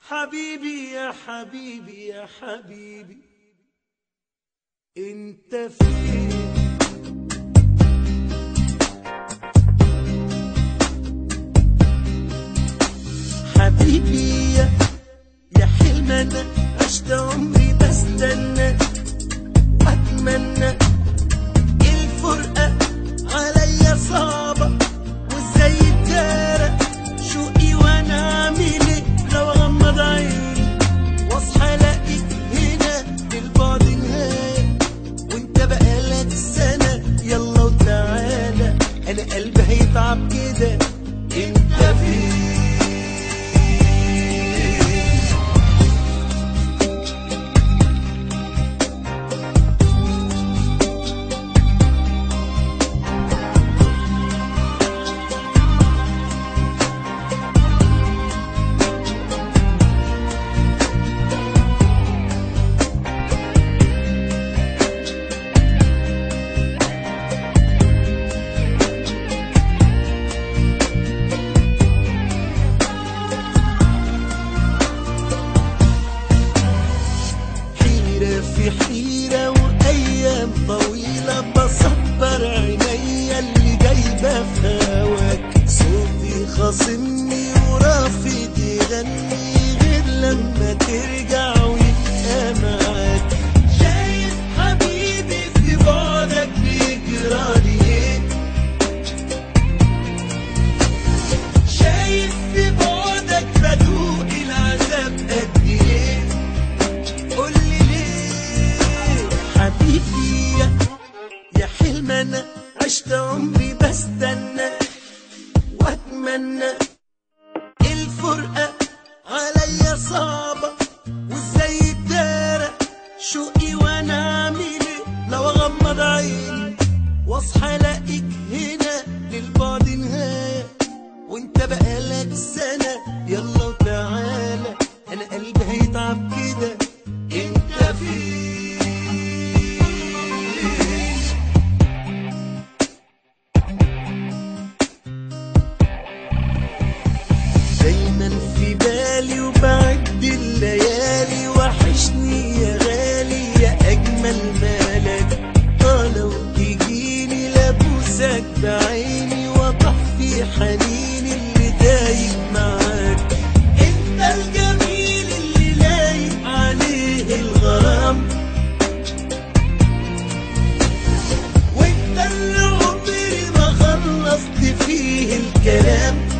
حبيبي يا حبيبي يا حبيبي انت فين حبيبي يا يا حلم انا عشت عمري بستنى واتمنى الفرقة عليا صعبة وازاي اتدارى شوقي وانا اعمل ايه لو اغمض عيني واصحى الاقيك هنا للبعد نهاية وانت بقالك سنة يلا وتعالى انا قلبي هيتعب كده انت فين حيرة في حيرة وأيام طويلة بصبر عينيا اللي جايبة في هواك صوتي خاصمني ورافض يغني غير لما ترجع ويبقى معاك شايف حبيبي في بعدك بيجرالي ايه شايف في بعدك بدوق العذاب قد ايه قولي ليه حبيبي يا يا حلم انا عشت عمري بستنى واتمنى الفرقة عليا صعبة وازاي اتدارى شوقي وانا اعمل ايه لو اغمض عيني واصحى الاقيك هنا للبعد نهاية وانت بقالك سنة يلا وتعالى انا قلبي هيتعب كده انت فين دايما في بالي وبعد الليالي وحشني يا غالي يا اجمل مالك اه لو تجيني لابوسك بعيني واضح في حنيني اللي دايب معاك انت الجميل اللي لايق عليه الغرام وانت اللي عمري ما خلصت فيه الكلام